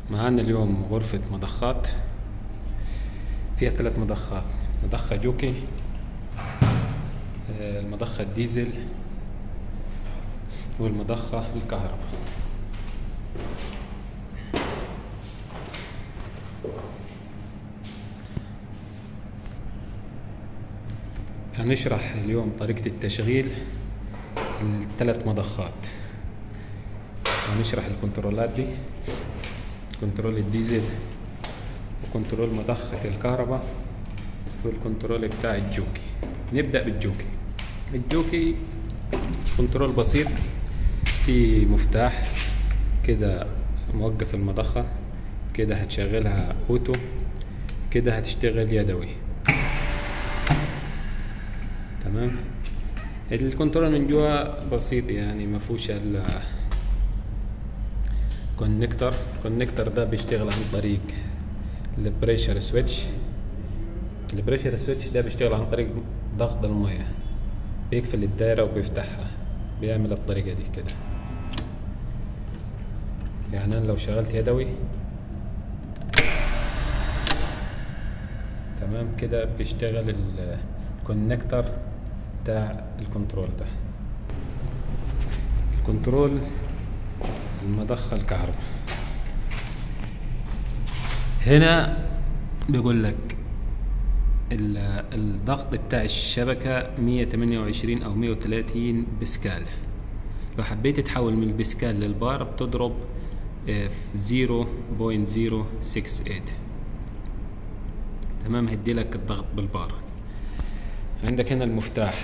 معانا اليوم غرفة مضخات فيها ثلاث مضخات مضخة جوكي آه، المضخة الديزل والمضخة الكهرباء هنشرح اليوم طريقة التشغيل الثلاث مضخات هنشرح الكنترولات دي كنترول الديزل وكنترول مضخة الكهرباء والكنترول بتاع الجوكي نبدأ بالجوكي الجوكي كنترول بسيط في مفتاح كده موقف المضخة كده هتشغلها اوتو كده هتشتغل يدوي تمام الكنترول من جوا بسيط يعني ما فيهوش الا كونكتور الكونكتور ده بيشتغل عن طريق البريشر سويتش البريشر سويتش ده بيشتغل عن طريق ضغط المية بيقفل الدايرة وبيفتحها بيعمل الطريقة دي كده يعني أنا لو شغلت يدوي تمام كده بيشتغل الكونكتور بتاع الكنترول ده الكنترول المضخة الكهرباء هنا بيقول لك ال- الضغط بتاع الشبكة 128 أو 130 بسكال لو حبيت تحول من البسكال للبار بتضرب آه، في 0.068 تمام هدي لك الضغط بالبار عندك هنا المفتاح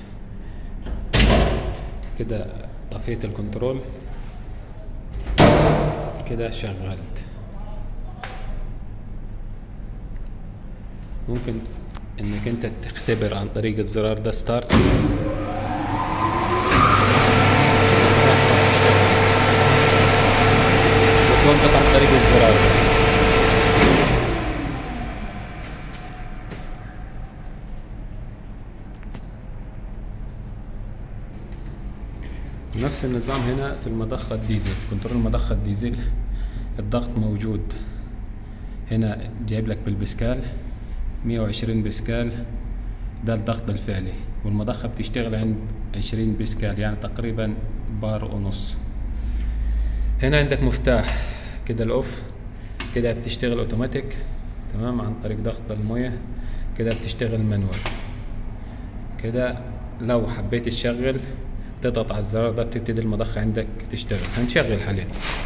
كده طفيت الكنترول كده شغلت ممكن انك انت تختبر عن طريق الزرار ده ستارت وتوقف عن طريق الزرار ده نفس النظام هنا في المضخة الديزل كنترول المضخة الديزل الضغط موجود هنا جايب لك بالبسكال 120 بسكال ده الضغط الفعلي والمضخة بتشتغل عند 20 بسكال يعني تقريبا بار ونص هنا عندك مفتاح كده الاوف كده بتشتغل اوتوماتيك تمام عن طريق ضغط المية كده بتشتغل مانوال كده لو حبيت تشغل تضغط على الزرار ده بتبتدي المضخة عندك تشتغل هنشغل حاليا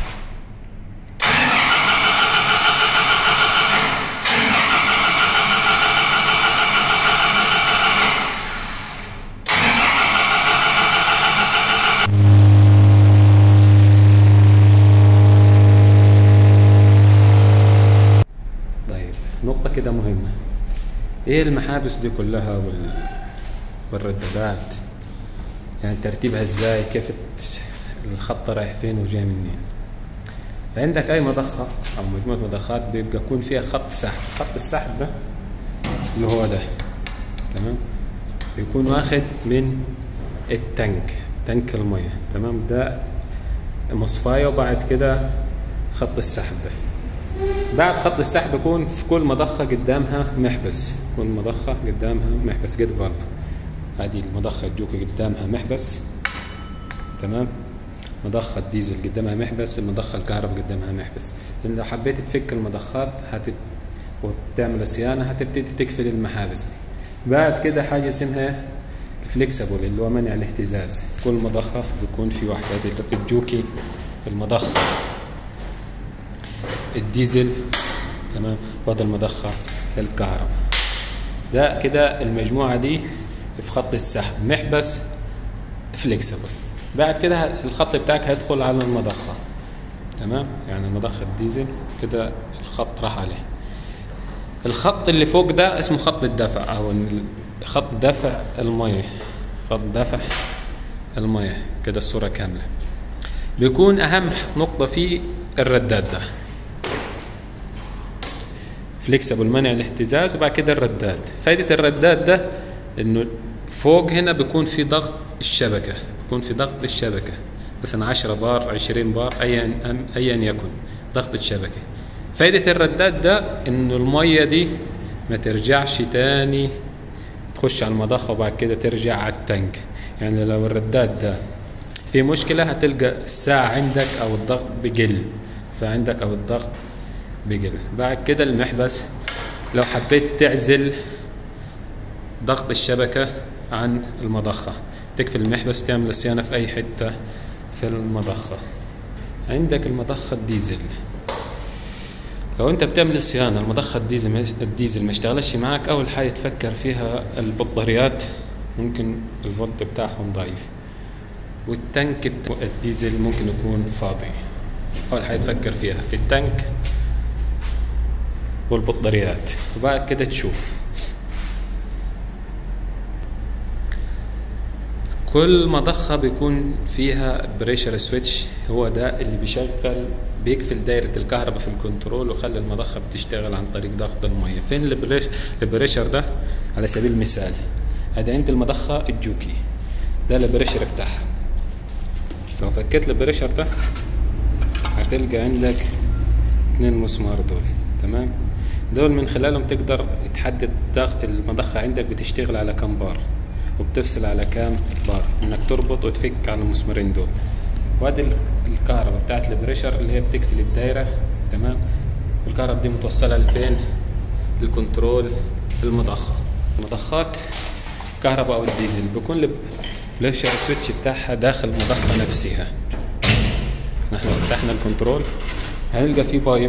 طيب نقطة كده مهمة ايه المحابس دي كلها وال... والردادات يعني ترتيبها ازاي كيف الت- الخط رايح فين وجاي منين عندك اي مضخة او مجموعة مضخات بيبقى يكون فيها خط سحب خط السحب ده اللي هو ده تمام بيكون واخد من التانك تانك المية تمام ده مصفاية وبعد كده خط السحب ده بعد خط السحب يكون في كل مضخة قدامها محبس كل مضخة قدامها محبس جيت فالف هذه المضخة الجوكي قدامها محبس تمام مضخة ديزل قدامها محبس المضخة الكهرباء قدامها محبس لأن لو حبيت تفك المضخات هتت... وتعمل صيانة هتبتدي تقفل المحابس دي بعد كده حاجة اسمها الفليكسبل اللي هو منع الاهتزاز كل مضخة بيكون في واحدة دي الجوكي المضخة الديزل تمام وهذا المضخة الكهرباء ده كده المجموعة دي في خط السحب محبس فليكسبل بعد كده الخط بتاعك هيدخل على المضخة تمام يعني المضخة الديزل كده الخط راح عليه الخط اللي فوق ده اسمه خط الدفع او خط دفع المية خط دفع المية كده الصورة كاملة بيكون اهم نقطة فيه الرداد ده فليكسبل منع الاهتزاز وبعد كده الرداد فايدة الرداد ده انه فوق هنا بيكون في ضغط الشبكة بيكون في ضغط الشبكة مثلا 10 بار 20 بار ايا ايا يكن ضغط الشبكة فايدة الرداد ده انه المية دي ما ترجعش تاني تخش على المضخة وبعد كده ترجع على التانك يعني لو الرداد ده في مشكلة هتلقى الساعة عندك او الضغط بقل الساعة عندك او الضغط بقل بعد كده المحبس لو حبيت تعزل ضغط الشبكة عن المضخة تقفل المحبس تعمل صيانة في أي حتة في المضخة عندك المضخة الديزل لو انت بتعمل الصيانة المضخة الديزل الديزل ما اشتغلش معك أول حاجة تفكر فيها البطاريات ممكن الفولت بتاعهم ضعيف والتانك بتاع الديزل ممكن يكون فاضي أول حاجة تفكر فيها في التانك والبطاريات وبعد كده تشوف كل مضخة بيكون فيها بريشر سويتش هو ده اللي بيشغل بيقفل دايرة الكهرباء في الكنترول ويخلي المضخة بتشتغل عن طريق ضغط المية فين البريش البريشر ده على سبيل المثال ادي عند المضخة الجوكي ده البريشر بتاعها لو فكيت البريشر ده هتلقى عندك اتنين مسمار دول تمام دول من خلالهم تقدر تحدد ضغط المضخة عندك بتشتغل على كم بار وبتفصل على كام بار انك تربط وتفك على المسمارين دول وادي الكهرباء بتاعت البريشر اللي هي بتقفل الدايرة تمام الكهرباء دي متوصلة لفين الكنترول المضخة المضخات كهرباء او الديزل بيكون البريشر السويتش بتاعها داخل المضخة نفسها نحن لو فتحنا الكنترول هنلقى فيه بايب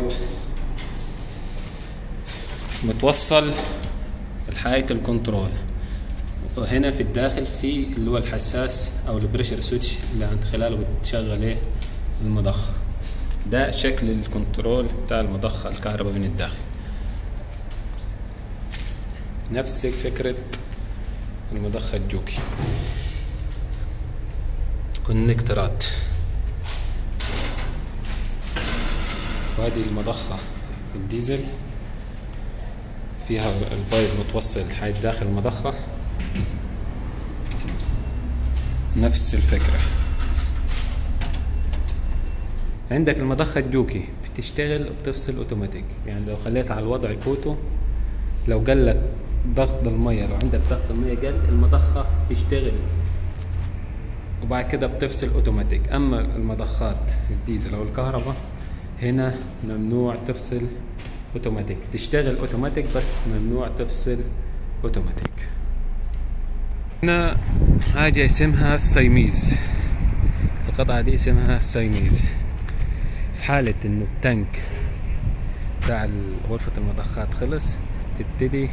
متوصل لحاجة الكنترول وهنا في الداخل في اللي هو الحساس او البريشر سويتش اللي عند خلاله بتشغل ايه المضخة ده شكل الكنترول بتاع المضخة الكهرباء من الداخل نفس فكرة المضخة الجوكي كونكترات وهذه المضخة الديزل فيها البايب متوصل لحد داخل المضخة نفس الفكرة عندك المضخة الجوكي بتشتغل وبتفصل اوتوماتيك يعني لو خليتها على الوضع كوتو لو قلت ضغط المية لو عندك ضغط المية قل المضخة تشتغل وبعد كده بتفصل اوتوماتيك اما المضخات الديزل او الكهرباء هنا ممنوع تفصل اوتوماتيك تشتغل اوتوماتيك بس ممنوع تفصل اوتوماتيك هنا حاجة اسمها السيميز القطعة دي اسمها السيميز في حالة انه التانك بتاع غرفة المضخات خلص تبتدي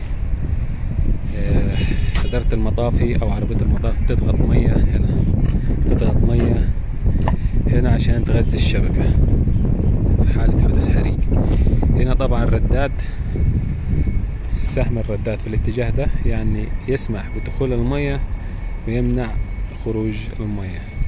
إدارة المطافي أو عربية المطاف تضغط مية هنا تضغط مية هنا عشان تغذي الشبكة في حالة حدوث حريق هنا طبعا الرداد سهم الرداد في الاتجاه ده يعني يسمح بدخول المية ويمنع خروج المية